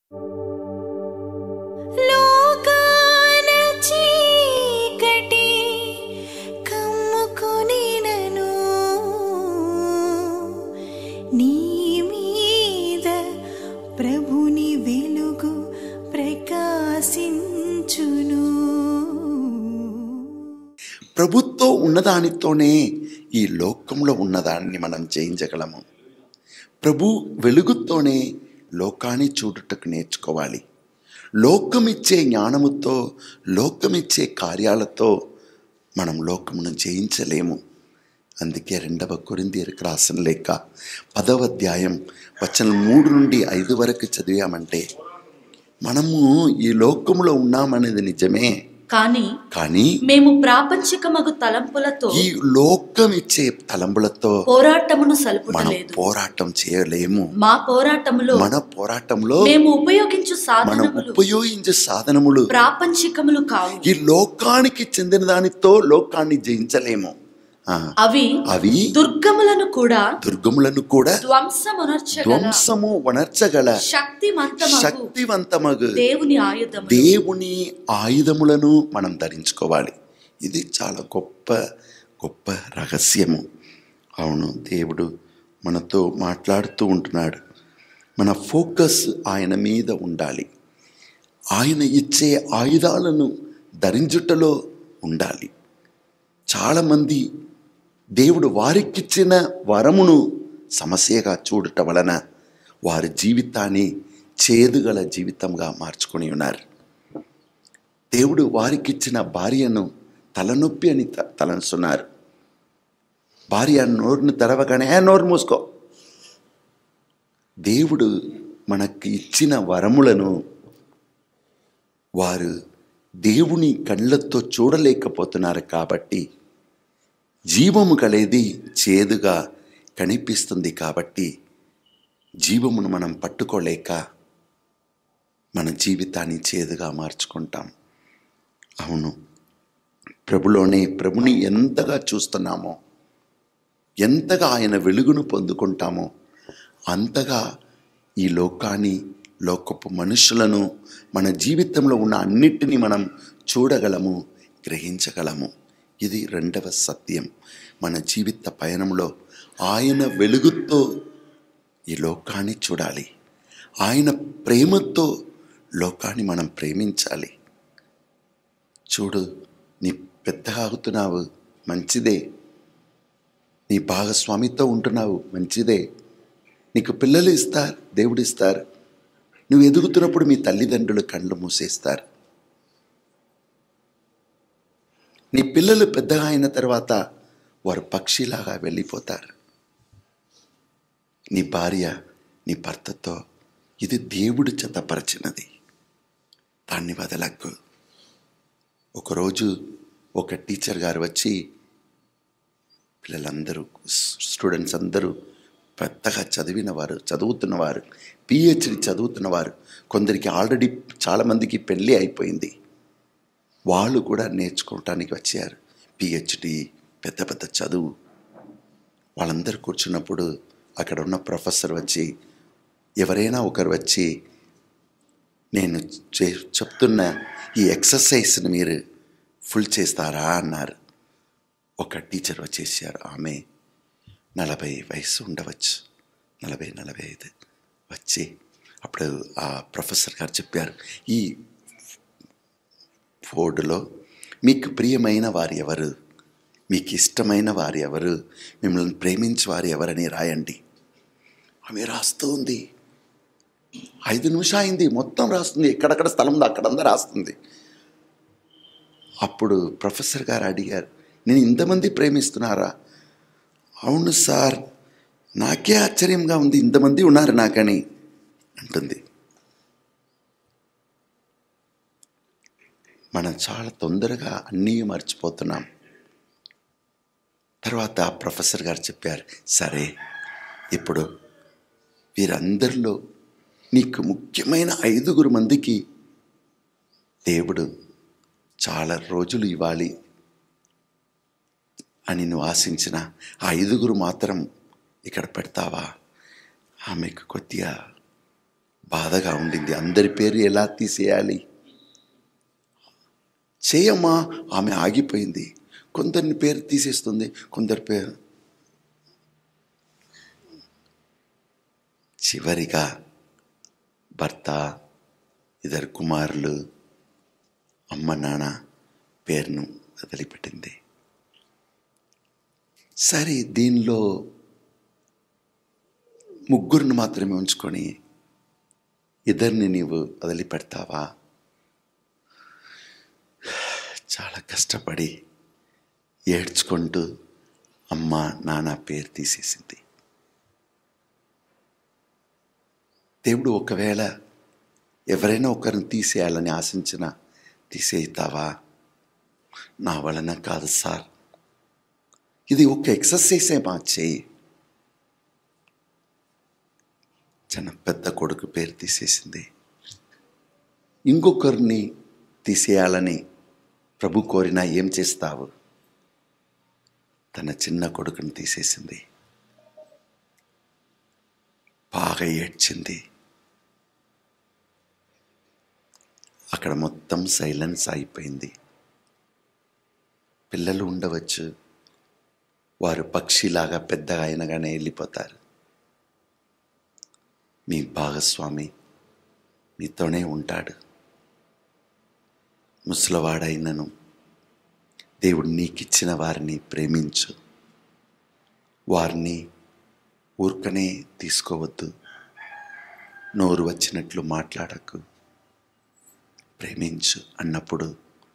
లోకాన చీకటి కమ్ముకొనినను నీ మీద ప్రభుని వెలుగు ప్రకాశించును ప్రభుత్వం ఉన్నదానితోనే ఈ లోకంలో ఉన్నదాన్ని మనం జయించగలము ప్రభు వెలుగుతోనే లోకాన్ని చూడుటకు నేర్చుకోవాలి లోకమిచ్చే జ్ఞానముతో లోకమిచ్చే కార్యాలతో మనం లోకమును జయించలేము అందుకే రెండవ కొరిందీరికి రాసిన లేక పదవ అధ్యాయం వచనం మూడు నుండి ఐదు వరకు చదివామంటే మనము ఈ లోకములో ఉన్నామనేది నిజమే కానీ కానీ మేము ప్రాపంచికమగు తలంపులతో ఈ లోకం ఇచ్చే తలంపులతో పోరాటమును మనం సలుపుటలేదు పోరాటం చేయలేము మా పోరాటములో మన పోరాటంలో మేము ఉపయోగించు మనం సాధనములు ఉపయోగించే సాధనములు ప్రాపంచికములు కావు ఈ లోకానికి చెందిన దానితో లోకాన్ని జయించలేము ఆ, అవి అవి దుర్గములను కూడా దుర్గములను కూడా ధ్వంసమునర్చగల ధ్వంసము వనర్చగల శక్తిమంతమగు శక్తివంతమగు దేవుని ఆయుధము దేవుని ఆయుధములను మనం ధరించుకోవాలి ఇది చాలా గొప్ప గొప్ప రహస్యము అవును దేవుడు మనతో మాట్లాడుతూ ఉంటున్నాడు మన ఫోకస్ ఆయన మీద ఉండాలి ఆయన ఇచ్చే ఆయుధాలను ధరించుటలో ఉండాలి చాలామంది దేవుడు వారికిచ్చిన వరమును సమస్యగా చూడటం వలన వారి జీవితాన్ని చేదుగల జీవితంగా మార్చుకొని ఉన్నారు దేవుడు వారికిచ్చిన భార్యను తలనొప్పి అని త- తలంచున్నారు భార్య నోరును తెరవగానే "ఏ, నోరు మూసుకో దేవుడు మనకి ఇచ్చిన వరములను వారు దేవుని కళ్ళతో చూడలేకపోతున్నారు కాబట్టి జీవము కలిది చేదుగా కనిపిస్తుంది కాబట్టి జీవమును మనం పట్టుకోలేక మన జీవితాన్ని చేదుగా మార్చుకుంటాం అవును ప్రభులోనే ప్రభుని ఎంతగా చూస్తున్నామో ఎంతగా ఆయన వెలుగును పొందుకుంటామో అంతగా ఈ లోకాన్ని లోకపు మనుషులను మన జీవితంలో ఉన్న అన్నిటినీ మనం చూడగలము గ్రహించగలము ఇది రెండవ సత్యం మన జీవిత పయనంలో ఆయన వెలుగుతో ఈ లోకాన్ని చూడాలి ఆయన ప్రేమతో లోకాన్ని మనం ప్రేమించాలి చూడు నీ పెద్దగా ఆగుతున్నావు మంచిదే నీ భాగస్వామితో ఉంటున్నావు మంచిదే నీకు పిల్లలు ఇస్తారు దేవుడు ఇస్తారు నువ్వు ఎదుగుతున్నప్పుడు మీ తల్లిదండ్రులు కళ్ళు మూసేస్తారు నీ పిల్లలు పెద్దగా అయిన తర్వాత వారు పక్షిలాగా వెళ్ళిపోతారు నీ భార్య నీ భర్తతో ఇది దేవుడు జతపరచినది దాన్ని వదలకు ఒకరోజు ఒక టీచర్ గారు వచ్చి పిల్లలందరూ స్టూడెంట్స్ అందరూ పెద్దగా చదివిన వారు చదువుతున్నవారు పిహెచ్డి చదువుతున్నవారు కొందరికి ఆల్రెడీ చాలామందికి పెళ్ళి అయిపోయింది వాళ్ళు కూడా నేర్చుకోవటానికి వచ్చారు పిహెచ్డి పెద్ద పెద్ద చదువు వాళ్ళందరూ కూర్చున్నప్పుడు అక్కడ ఉన్న ప్రొఫెసర్ వచ్చి ఎవరైనా ఒకరు వచ్చి నేను చే- చెప్తున్న ఈ ఎక్సర్సైజ్ని మీరు ఫుల్ చేస్తారా అన్నారు ఒక టీచర్ వచ్చేసారు ఆమె నలభై వయసు ఉండవచ్చు నలభై నలభై ఐదు వచ్చి అప్పుడు ఆ ప్రొఫెసర్ గారు చెప్పారు ఈ బోర్డులో మీకు ప్రియమైన వారు ఎవరు మీకు ఇష్టమైన వారు ఎవరు మిమ్మల్ని ప్రేమించే వారు ఎవరని రాయండి ఆమె రాస్తూ ఉంది ఐదు నిమిషం అయింది మొత్తం రాస్తుంది ఎక్కడెక్కడ స్థలం ఉందో అక్కడంతా రాస్తుంది అప్పుడు ప్రొఫెసర్ గారు అడిగారు నేను ఇంతమంది ప్రేమిస్తున్నారా అవును సార్ నాకే ఆశ్చర్యంగా ఉంది ఇంతమంది ఉన్నారు నాకని అంటుంది మనం చాలా తొందరగా అన్నీ మర్చిపోతున్నాం తర్వాత ప్రొఫెసర్ గారు చెప్పారు సరే ఇప్పుడు వీరందరిలో నీకు ముఖ్యమైన ఐదుగురు మందికి దేవుడు చాలా రోజులు ఇవ్వాలి అని నువ్వు ఆశించిన ఆ ఐదుగురు మాత్రం ఇక్కడ పెడతావా ఆమెకు కొద్దిగా బాధగా ఉండింది అందరి పేరు ఎలా తీసేయాలి చేయమ్మా ఆమె ఆగిపోయింది కొందరిని పేరు తీసేస్తుంది కొందరి పేరు చివరిగా భర్త ఇద్దరు కుమారులు అమ్మ నాన్న పేరును వదిలిపెట్టింది సరే దీనిలో ముగ్గురిని మాత్రమే ఉంచుకొని ఇద్దరిని నీవు వదిలిపెడతావా చాలా కష్టపడి ఏడ్చుకుంటూ అమ్మ నాన్న పేరు తీసేసింది దేవుడు ఒకవేళ ఎవరైనా ఒకరిని తీసేయాలని ఆశించిన తీసేస్తావా నా వలన కాదు సార్ ఇది ఒక ఎక్సర్సైజే మా చేయి చిన్న పెద్ద కొడుకు పేరు తీసేసింది ఇంకొకరిని తీసేయాలని ప్రభు కోరినా ఏం చేస్తావు తన చిన్న కొడుకుని తీసేసింది బాగా ఏడ్చింది అక్కడ మొత్తం సైలెన్స్ అయిపోయింది పిల్లలు ఉండవచ్చు వారు పక్షిలాగా పెద్దగా అయినగానే వెళ్ళిపోతారు మీ భాగస్వామి మీతోనే ఉంటాడు ముసలివాడైనను దేవుడు నీకిచ్చిన వారిని ప్రేమించు వారిని ఊరికనే తీసుకోవద్దు నోరు వచ్చినట్లు మాట్లాడకు ప్రేమించు అన్నప్పుడు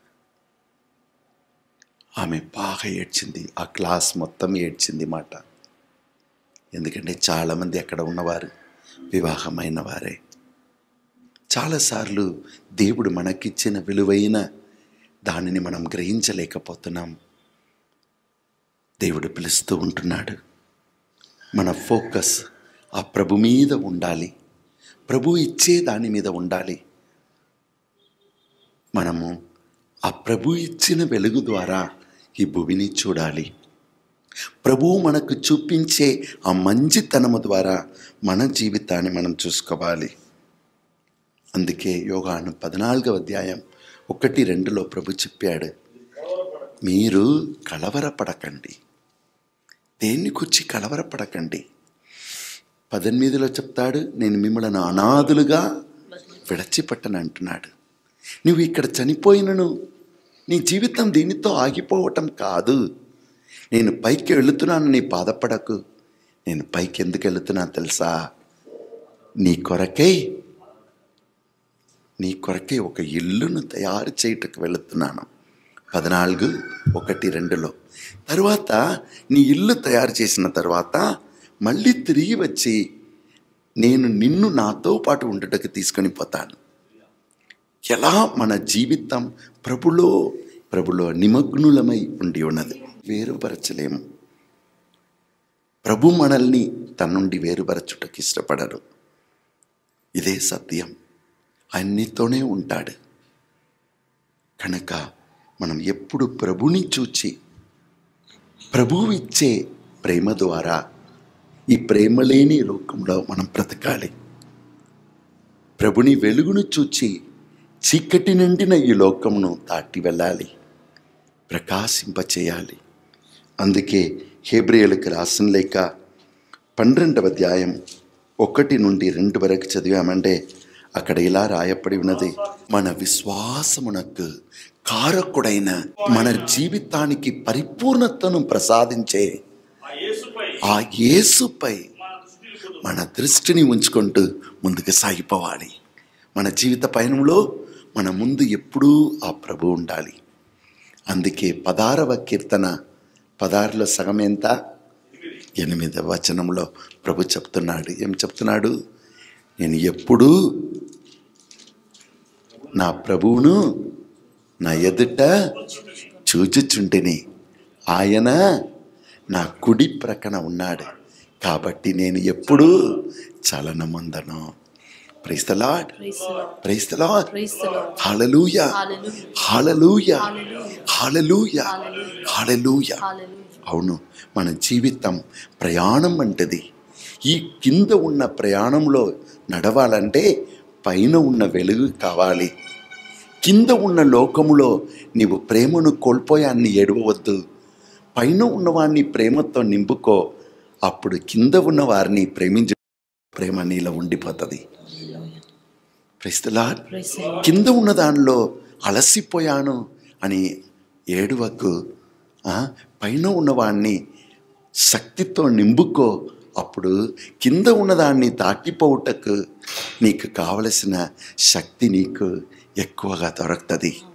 ఆమె బాగా ఏడ్చింది ఆ క్లాస్ మొత్తం ఏడ్చింది మాట ఎందుకంటే చాలామంది అక్కడ ఉన్నవారు వివాహమైన వారే చాలాసార్లు దేవుడు మనకిచ్చిన విలువైన దానిని మనం గ్రహించలేకపోతున్నాం దేవుడు పిలుస్తూ ఉంటున్నాడు మన ఫోకస్ ఆ ప్రభు మీద ఉండాలి ప్రభు ఇచ్చే దాని మీద ఉండాలి మనము ఆ ప్రభు ఇచ్చిన వెలుగు ద్వారా ఈ భూమిని చూడాలి ప్రభువు మనకు చూపించే ఆ మంచితనము ద్వారా మన జీవితాన్ని మనం చూసుకోవాలి అందుకే యోగాను పద్నాలుగవ అధ్యాయం ఒకటి రెండులో ప్రభు చెప్పాడు మీరు కలవరపడకండి దేన్ని కూర్చి కలవరపడకండి పద్దెనిమిదిలో చెప్తాడు నేను మిమ్మల్ని అనాథులుగా విడచిపట్టను అంటున్నాడు నువ్వు ఇక్కడ చనిపోయినను నీ జీవితం దీనితో ఆగిపోవటం కాదు నేను పైకి వెళుతున్నాను నీ బాధపడకు నేను పైకి ఎందుకు వెళుతున్నా తెలుసా నీ కొరకై నీ కొరకే ఒక ఇల్లును తయారు చేయటకు వెళుతున్నాను పద్నాలుగు ఒకటి రెండులో తరువాత నీ ఇల్లు తయారు చేసిన తర్వాత మళ్ళీ తిరిగి వచ్చి నేను నిన్ను నాతో పాటు ఉండటకు తీసుకొని పోతాను ఎలా మన జీవితం ప్రభులో ప్రభులో నిమగ్నులమై ఉండి ఉన్నది వేరుపరచలేము ప్రభు మనల్ని తన నుండి వేరుపరచుటకు ఇష్టపడరు ఇదే సత్యం ఆయన నీతోనే ఉంటాడు కనుక మనం ఎప్పుడు ప్రభుని చూచి ప్రభువు ఇచ్చే ప్రేమ ద్వారా ఈ ప్రేమ లేని లోకంలో మనం బ్రతకాలి ప్రభుని వెలుగును చూచి చీకటి నిండిన ఈ లోకమును దాటి వెళ్ళాలి ప్రకాశింపచేయాలి అందుకే హేబ్రియలకు రాసిన లేక పన్నెండవ అధ్యాయం ఒకటి నుండి రెండు వరకు చదివామంటే అక్కడ ఇలా రాయపడి ఉన్నది మన విశ్వాసమునకు కారకుడైన మన జీవితానికి పరిపూర్ణతను ప్రసాదించే ఆ యేసుపై మన దృష్టిని ఉంచుకుంటూ ముందుకు సాగిపోవాలి మన జీవిత పయనంలో మన ముందు ఎప్పుడూ ఆ ప్రభు ఉండాలి అందుకే పదారవ కీర్తన పదారులో సగం ఎంత ఎనిమిదవ వచనంలో ప్రభు చెప్తున్నాడు ఏం చెప్తున్నాడు నేను ఎప్పుడూ నా ప్రభువును నా ఎదుట చూచుచుంటిని ఆయన నా కుడి ప్రక్కన ఉన్నాడు కాబట్టి నేను ఎప్పుడూ చలనమందను price the lord Praise the Lord. Price the lord Praise the Lord. Hallelujah Hallelujah. Hallelujah Hallelujah. Hallelujah Hallelujah. Hallelujah Hallelujah. అవును మన జీవితం ప్రయాణం వంటిది ఈ కింద ఉన్న ప్రయాణంలో నడవాలంటే పైన ఉన్న వెలుగు కావాలి కింద ఉన్న లోకములో నీవు ప్రేమను కోల్పోయాన్ని ఏడవవద్దు పైన ఉన్నవాడిని ప్రేమతో నింపుకో అప్పుడు కింద ఉన్న వారిని ప్రేమించ ప్రేమ నీలో ఉండిపోతుంది క్రైస్తలా కింద ఉన్న దానిలో అలసిపోయాను అని ఏడువకు ఆ, పైన ఉన్నవాడిని శక్తితో నింపుకో అప్పుడు కింద ఉన్నదాన్ని దాటిపోవుటకు నీకు కావలసిన శక్తి నీకు ఎక్కువగా దొరుకుతుంది